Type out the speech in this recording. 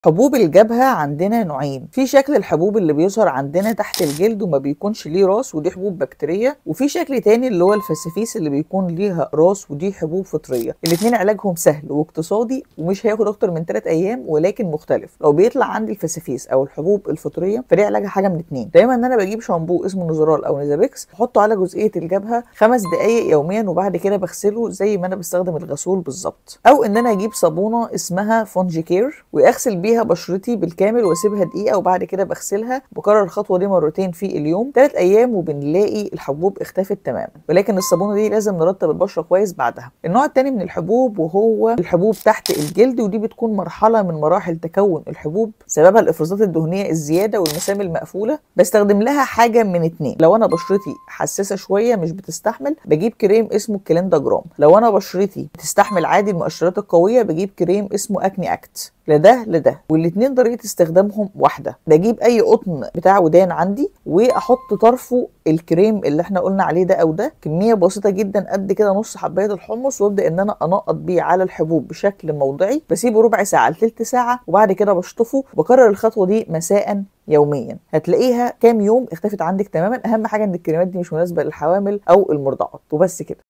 حبوب الجبهة عندنا نوعين في شكل الحبوب اللي بيظهر عندنا تحت الجلد وما بيكونش ليه راس ودي حبوب بكتيرية وفي شكل تاني اللي هو الفسافيس اللي بيكون ليها راس ودي حبوب فطرية الاتنين علاجهم سهل واقتصادي ومش هياخد اكتر من 3 ايام ولكن مختلف لو بيطلع عندي الفسافيس او الحبوب الفطرية فدي علاجها حاجة من اتنين دايما ان انا بجيب شامبو اسمه نوزرال او نيزابيكس بحطه على جزئية الجبهة خمس دقايق يوميا وبعد كده بغسله زي ما انا بستخدم الغسول بالظبط او ان انا اجيب صابونة اسمها فونجي كير واغسل بيها بشرتي بالكامل واسيبها دقيقه وبعد كده بغسلها بكرر الخطوه دي مرتين في اليوم ثلاث ايام وبنلاقي الحبوب اختفت تماما ولكن الصابونه دي لازم نرطب البشره كويس بعدها النوع الثاني من الحبوب وهو الحبوب تحت الجلد ودي بتكون مرحله من مراحل تكون الحبوب سببها الافرازات الدهنيه الزياده والمسام المقفوله بستخدم لها حاجه من اتنين لو انا بشرتي حساسه شويه مش بتستحمل بجيب كريم اسمه الكليندا جرام لو انا بشرتي بتستحمل عادي المؤشرات القويه بجيب كريم اسمه اكني اكت لده لده والاتنين طريقه استخدامهم واحده بجيب اي قطن بتاع ودان عندي واحط طرفه الكريم اللي احنا قلنا عليه ده او ده كميه بسيطه جدا قد كده نص حبايه الحمص وابدا ان انا انقط بيه على الحبوب بشكل موضعي بسيبه ربع ساعه لتلت ساعه وبعد كده بشطفه بكرر الخطوه دي مساء يوميا هتلاقيها كام يوم اختفت عندك تماما اهم حاجه ان الكريمات دي مش مناسبه للحوامل او المرضعات وبس كده